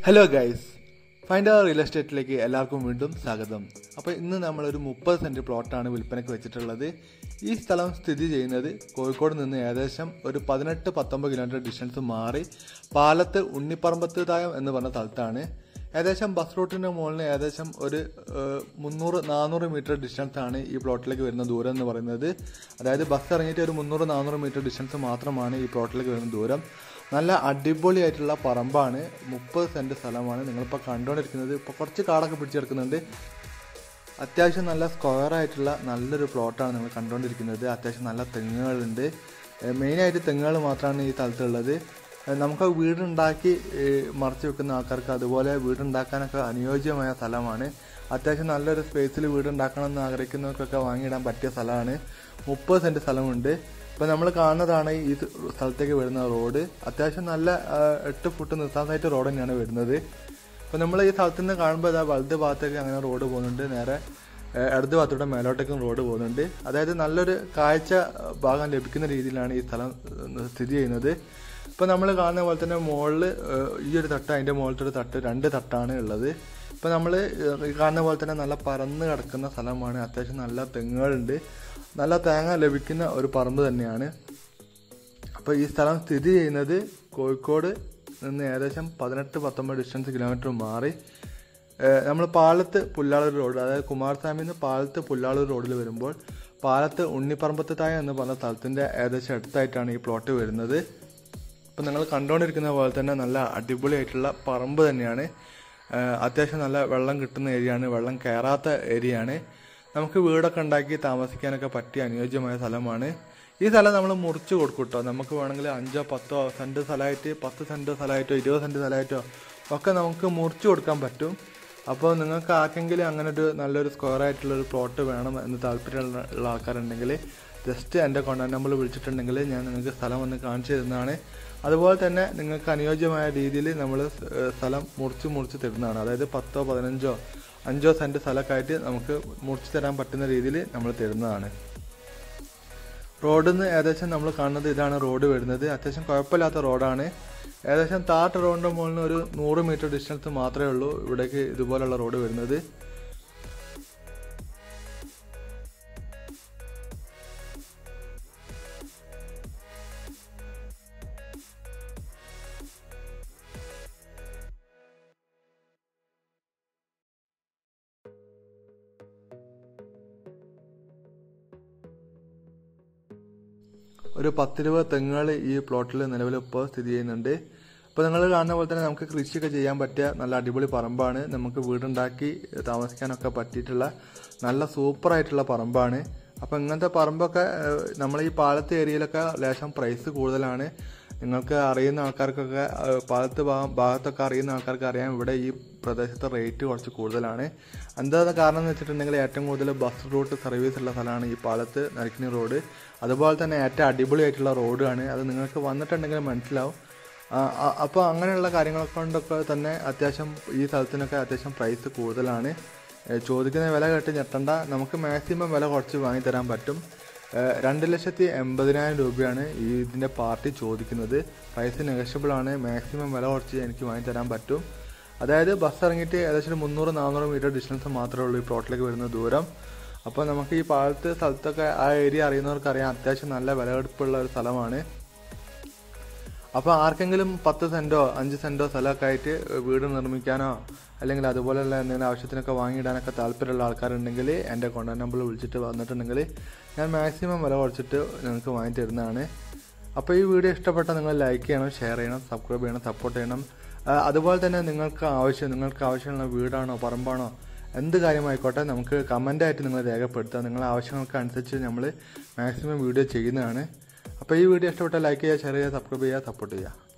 hello guys find our real എസ്റ്റേറ്റിലേക്ക് എല്ലാവർക്കും വീണ്ടും സ്വാഗതം അപ്പോൾ ഇന്ന് നമ്മളൊരു മുപ്പത് സെൻറ്റ് പ്ലോട്ടാണ് വിൽപ്പനയ്ക്ക് വെച്ചിട്ടുള്ളത് ഈ സ്ഥലം സ്ഥിതി ചെയ്യുന്നത് കോഴിക്കോട് നിന്ന് ഏകദേശം ഒരു പതിനെട്ട് പത്തൊമ്പത് കിലോമീറ്റർ ഡിസ്റ്റൻസ് മാറി പാലത്ത് ഉണ്ണിപ്പറമ്പത്ത് തായം എന്ന് പറഞ്ഞ സ്ഥലത്താണ് ഏകദേശം ബസ് റൂട്ടിൻ്റെ മുകളിൽ ഏകദേശം ഒരു ഏഹ്, മുന്നൂറ് നാനൂറ് മീറ്റർ ഡിസ്റ്റൻസ് ആണ് ഈ പ്ലോട്ടിലേക്ക് വരുന്ന ദൂരം എന്ന് പറയുന്നത് അതായത് ബസ് ഇറങ്ങിയിട്ട് ഒരു മുന്നൂറ് നാനൂറ് മീറ്റർ ഡിസ്റ്റൻസ് മാത്രമാണ് ഈ പ്ലോട്ടിലേക്ക് വരുന്ന ദൂരം നല്ല അടിപൊളിയായിട്ടുള്ള പറമ്പാണ് മുപ്പത് സെൻറ്റ് സ്ഥലമാണ് നിങ്ങളിപ്പോൾ കണ്ടുകൊണ്ടിരിക്കുന്നത് ഇപ്പോൾ കുറച്ച് കാടൊക്കെ പിടിച്ചെടുക്കുന്നുണ്ട് അത്യാവശ്യം നല്ല സ്ക്വയർ ആയിട്ടുള്ള നല്ലൊരു പ്ലോട്ടാണ് നിങ്ങൾ കണ്ടുകൊണ്ടിരിക്കുന്നത് അത്യാവശ്യം നല്ല തെങ്ങുകളുണ്ട് ഏഹ് മെയിനായിട്ട് തെങ്ങുകൾ മാത്രമാണ് ഈ സ്ഥലത്തുള്ളത് ഏഹ് നമുക്ക് വീടുണ്ടാക്കി ഏഹ് മറച്ചു വെക്കുന്ന ആൾക്കാർക്ക് അതുപോലെ വീടുണ്ടാക്കാനൊക്കെ അനുയോജ്യമായ സ്ഥലമാണ് അത്യാവശ്യം നല്ലൊരു സ്പേസിൽ വീടുണ്ടാക്കണം എന്ന് ആഗ്രഹിക്കുന്നവർക്കൊക്കെ വാങ്ങിയിടാൻ പറ്റിയ സ്ഥലമാണ് മുപ്പത് സെൻറ്റ് സ്ഥലമുണ്ട് ഇപ്പം നമ്മൾ കാണുന്നതാണ് ഈ സ്ഥലത്തേക്ക് വരുന്ന റോഡ് അത്യാവശ്യം നല്ല ആ, എട്ട് ഫുട്ട് നിർത്താനായിട്ട് റോഡ് തന്നെയാണ് വരുന്നത് അപ്പോൾ നമ്മൾ ഈ സ്ഥലത്ത് നിന്ന് കാണുമ്പോൾ ഇതാ വലത് ഭാഗത്തേക്ക് അങ്ങനെ റോഡ് പോകുന്നുണ്ട് നേരെ ഏഹ്, ഇടത് ഭാഗത്തൂടെ മേലോട്ടേക്കും റോഡ് പോകുന്നുണ്ട് അതായത് നല്ലൊരു കാഴ്ച ഭാഗം ലഭിക്കുന്ന രീതിയിലാണ് ഈ സ്ഥലം ഏഹ്, സ്ഥിതി ചെയ്യുന്നത് ഇപ്പോൾ നമ്മൾ കാണുന്ന പോലെ തന്നെ മുകളിൽ ഈ ഒരു തട്ട് അതിൻ്റെ മുകളിലത്തെ ഒരു തട്ട് രണ്ട് തട്ടാണ് ഉള്ളത് ഇപ്പോൾ നമ്മൾ ഈ കാണുന്ന പോലെ തന്നെ നല്ല പരന്ന് കിടക്കുന്ന സ്ഥലമാണ് അത്യാവശ്യം നല്ല തെങ്ങുകളുണ്ട് നല്ല തേങ്ങ ലഭിക്കുന്ന ഒരു പറമ്പ് തന്നെയാണ് അപ്പോൾ ഈ സ്ഥലം സ്ഥിതി ചെയ്യുന്നത് കോഴിക്കോട് നിന്ന് ഏകദേശം പതിനെട്ട് പത്തൊമ്പത് ഡിസ്റ്റൻസ് കിലോമീറ്റർ മാറി നമ്മൾ പാലത്ത് പുല്ലാളൂർ റോഡ് അതായത് കുമാരസ്വാമി നിന്ന് പാലത്ത് പുല്ലാളൂർ റോഡിൽ വരുമ്പോൾ പാലത്ത് ഉണ്ണിപ്പറമ്പത്ത് തായ എന്ന് പറഞ്ഞ സ്ഥലത്തിൻ്റെ ഏകദേശം അടുത്തായിട്ടാണ് ഈ പ്ലോട്ട് വരുന്നത് ഇപ്പം നിങ്ങൾ കണ്ടുകൊണ്ടിരിക്കുന്ന പോലെ തന്നെ നല്ല അടിപൊളിയായിട്ടുള്ള പറമ്പ് തന്നെയാണ് ഏഹ് അത്യാവശ്യം നല്ല വെള്ളം കിട്ടുന്ന ഏരിയയാണ് വെള്ളം കയറാത്ത ഏരിയയാണ് നമുക്ക് വീടൊക്കെ ഉണ്ടാക്കി താമസിക്കാനൊക്കെ പറ്റിയ അനുയോജ്യമായ സ്ഥലമാണ് ഈ സ്ഥലം നമ്മൾ മുറിച്ച് കൊടുക്കും കേട്ടോ നമുക്ക് വേണമെങ്കിൽ അഞ്ചോ പത്തോ സെൻറ്റ് സ്ഥലമായിട്ട് പത്ത് സെൻറ്റ് സ്ഥലമായിട്ടോ ഇരുപത് സെൻറ്റ് സ്ഥലമായിട്ടോ ഒക്കെ നമുക്ക് മുറിച്ച് കൊടുക്കാൻ പറ്റും അപ്പോൾ നിങ്ങൾക്ക് ആർക്കെങ്കിലും അങ്ങനെ ഒരു നല്ലൊരു സ്ക്വയർ ആയിട്ടുള്ള ഒരു പ്ലോട്ട് വേണം എന്ന് താല്പര്യമുള്ള ഉള്ള ആൾക്കാരുണ്ടെങ്കിൽ ജസ്റ്റ് എൻ്റെ കോൺടാക്ട് നമ്പർ വിളിച്ചിട്ടുണ്ടെങ്കിൽ ഞാൻ നിങ്ങൾക്ക് സ്ഥലം വന്ന് കാണിച്ചു തരുന്നതാണ് അതുപോലെ തന്നെ നിങ്ങൾക്ക് അനുയോജ്യമായ രീതിയിൽ നമ്മൾ സ്ഥലം മുറിച്ച് മുറിച്ച് തരുന്നതാണ് അതായത് പത്തോ പതിനഞ്ചോ അഞ്ചോ സെൻറ്റ് സ്ഥലമൊക്കെ ആയിട്ട് നമുക്ക് മുറിച്ച് തരാൻ പറ്റുന്ന രീതിയിൽ നമ്മൾ തരുന്നതാണ് റോഡിൽ നിന്ന് ഏകദേശം നമ്മൾ കാണുന്നത് ഇതാണ് റോഡ് വരുന്നത് അത്യാവശ്യം കുഴപ്പമില്ലാത്ത റോഡാണ് ഏകദേശം താട്ട് റോഡിൻ്റെ മുകളിൽ നിന്ന് ഒരു നൂറ് മീറ്റർ ഡിസ്റ്റൻസ് മാത്രമേ ഉള്ളൂ ഇവിടേക്ക് ഇതുപോലുള്ള റോഡ് വരുന്നത് ഒരു പത്തിരുപത് തെങ്ങുകൾ ഈ പ്ലോട്ടിൽ നിലവിൽ ഇപ്പോൾ സ്ഥിതി ചെയ്യുന്നുണ്ട് അപ്പോൾ നിങ്ങൾ കാണുന്ന പോലെ തന്നെ നമുക്ക് കൃഷിയൊക്കെ ചെയ്യാൻ പറ്റിയ നല്ല അടിപൊളി പറമ്പാണ് നമുക്ക് വീടുണ്ടാക്കി താമസിക്കാനൊക്കെ പറ്റിയിട്ടുള്ള നല്ല സൂപ്പറായിട്ടുള്ള പറമ്പാണ് അപ്പോൾ ഇങ്ങനത്തെ പറമ്പൊക്കെ ഏഹ്, നമ്മളെ ഈ പാലത്തെ ഏരിയയിലൊക്കെ ലേശം പ്രൈസ് കൂടുതലാണ് നിങ്ങൾക്ക് അറിയുന്ന ആൾക്കാർക്കൊക്കെ ഏഹ്, പാലത്ത് ഭാഗം ഭാഗത്തൊക്കെ അറിയുന്ന ആൾക്കാർക്ക് അറിയാം ഇവിടെ ഈ പ്രദേശത്തെ റേറ്റ് കുറച്ച് കൂടുതലാണ് എന്താ കാരണം എന്ന് വെച്ചിട്ടുണ്ടെങ്കിൽ ഏറ്റവും കൂടുതൽ ബസ് റൂട്ട് സർവീസ് ഉള്ള സ്ഥലമാണ് ഈ പാലത്ത് നരിക്കിനി റോഡ് അതുപോലെ തന്നെ ഏറ്റവും അടിപൊളിയായിട്ടുള്ള റോഡാണ് അത് നിങ്ങൾക്ക് വന്നിട്ടുണ്ടെങ്കിൽ മനസ്സിലാവും അപ്പോൾ അങ്ങനെയുള്ള കാര്യങ്ങളെ കൊണ്ടൊക്കെ തന്നെ അത്യാവശ്യം ഈ സ്ഥലത്തിനൊക്കെ അത്യാവശ്യം പ്രൈസ് കൂടുതലാണ് ഏ, ചോദിക്കുന്ന വില കേട്ട് ഞെട്ടണ്ട നമുക്ക് മാക്സിമം വില കുറച്ച് വാങ്ങി തരാൻ പറ്റും ഏ, രണ്ട് ലക്ഷത്തി എൺപതിനായിരം രൂപയാണ് ഈ ഇതിൻ്റെ പാർട്ടി ചോദിക്കുന്നത് പ്രൈസ് നെഗഷ്യബിൾ ആണ് മാക്സിമം വില കുറച്ച് എനിക്ക് വാങ്ങി തരാൻ പറ്റും അതായത് ബസ് ഇറങ്ങിയിട്ട് ഏകദേശം ഒരു മുന്നൂറ് നാനൂറ് മീറ്റർ ഡിസ്റ്റൻസ് മാത്രമേ ഉള്ളൂ ഈ പ്ലോട്ടിലേക്ക് വരുന്ന ദൂരം അപ്പോൾ നമുക്ക് ഈ പാലത്ത് സ്ഥലത്തൊക്കെ ആ ഏരിയ അറിയുന്നവർക്ക് അറിയാം അത്യാവശ്യം നല്ല വിലയെടുപ്പുള്ള ഒരു സ്ഥലമാണ് അപ്പോൾ ആർക്കെങ്കിലും പത്ത് സെൻറ്റോ അഞ്ച് സെൻറ്റോ സ്ഥലമൊക്കെ ആയിട്ട് വീട് നിർമ്മിക്കാനോ അല്ലെങ്കിൽ അതുപോലെയുള്ള എന്തെങ്കിലും ആവശ്യത്തിനൊക്കെ വാങ്ങിയിടാനൊക്കെ താല്പര്യമുള്ള ആൾക്കാരുണ്ടെങ്കിൽ എൻ്റെ കോൺടാക്ട് നമ്പറിൽ വിളിച്ചിട്ട് വന്നിട്ടുണ്ടെങ്കിൽ ഞാൻ മാക്സിമം വില കുറച്ചിട്ട് നിങ്ങൾക്ക് വാങ്ങി തരുന്നതാണ് അപ്പോൾ ഈ വീഡിയോ ഇഷ്ടപ്പെട്ടാൽ നിങ്ങൾ ലൈക്ക് ചെയ്യണം ഷെയർ ചെയ്യണം സബ്സ്ക്രൈബ് ചെയ്യണം സപ്പോർട്ട് ചെയ്യണം ആ, അതുപോലെ തന്നെ നിങ്ങൾക്ക് ആവശ്യം നിങ്ങൾക്ക് ആവശ്യമുള്ള വീടാണോ പറമ്പാണോ എന്ത് കാര്യമായിക്കോട്ടെ നമുക്ക് കമൻ്റായിട്ട് നിങ്ങൾ രേഖപ്പെടുത്തുക നിങ്ങളുടെ ആവശ്യങ്ങൾക്ക് അനുസരിച്ച് നമ്മൾ മാക്സിമം വീഡിയോ ചെയ്യുന്നതാണ് അപ്പോൾ ഈ വീഡിയോ ഇഷ്ടപ്പെട്ടാൽ ലൈക്ക് ചെയ്യുക ഷെയർ ചെയ്യുക സബ്സ്ക്രൈബ് ചെയ്യുക സപ്പോർട്ട് ചെയ്യുക